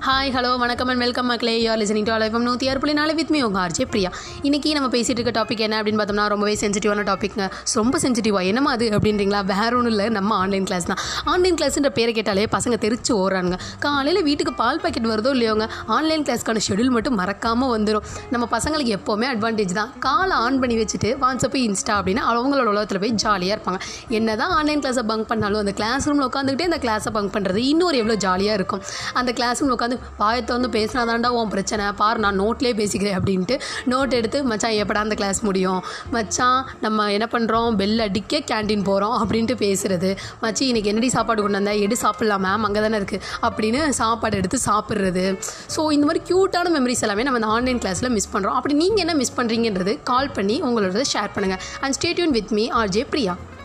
hi hello வணக்கம் and welcome மக்களே you're listening to அலைஃபம் நூற்றி ஆறு புள்ளி நாலு வித் மீ உங்கள் ஆர்ஜே பிரியா இன்றைக்கி நம்ம பேசிகிட்டு இருக்க டாபிக் என்ன அப்படின்னு பார்த்தோம்னா ரொம்பவே சென்சிட்டிவான டாபிக்ங்க ரொம்ப சென்சிட்டிவா என்னமா அது அப்படின்றீங்களா வேற ஒன்றும் இல்லை நம்ம ஆன்லைன் கிளாஸ் தான் ஆன்லைன் கிளாஸ்ன்ற பேரை கேட்டாலே பசங்க தெரிச்சு ஓடுறாங்க காலையில் வீட்டுக்கு பால் பாக்கெட் வருதோ இல்லையோங்க ஆன்லைன் கிளாஸ்க்கான ஷெடியூல் மட்டும் மறக்காமல் வந்துடும் நம்ம பசங்களுக்கு எப்போவுமே அட்வான்டேஜ் தான் காலை ஆன் பண்ணி வச்சுட்டு வாட்ஸ்அப் இன்ஸ்டா அப்படின்னு அவங்களோட உலகத்தில் போய் ஜாலியாக இருப்பாங்க என்ன தான் ஆன்லைன் கிளாஸை பங்க் பண்ணாலும் அந்த கிளாஸ் ரூமில் உட்காந்துக்கிட்டே அந்த கிளாஸை பங்க் பண்ணுறது இன்னொரு எவ்வளோ ஜாலியாக இருக்கும் அந்த கிளாஸ் ரூமில் உட்காந்து பாயத்தை வந்து பேசினா தாண்டா உன் பிரச்சனை பார் நான் நோட்லேயே பேசிக்கிறேன் அப்படின்ட்டு நோட் எடுத்து மச்சான் எப்படா அந்த கிளாஸ் முடியும் மச்சான் நம்ம என்ன பண்ணுறோம் பெல் அடிக்க கேண்டீன் போகிறோம் அப்படின்ட்டு பேசுறது மச்சி இன்னைக்கு என்னடி சாப்பாடு கொண்டு வந்தேன் எடு சாப்பிட்லாம் மேம் அங்கே தானே இருக்குது அப்படின்னு சாப்பாடு எடுத்து சாப்பிட்றது ஸோ இந்த மாதிரி க்யூட்டான மெமரிஸ் எல்லாமே நம்ம அந்த ஆன்லைன் கிளாஸில் மிஸ் பண்ணுறோம் அப்படி நீங்கள் என்ன மிஸ் பண்ணுறீங்கன்றது கால் பண்ணி உங்களோட ஷேர் பண்ணுங்கள் and stay tuned with me RJ Priya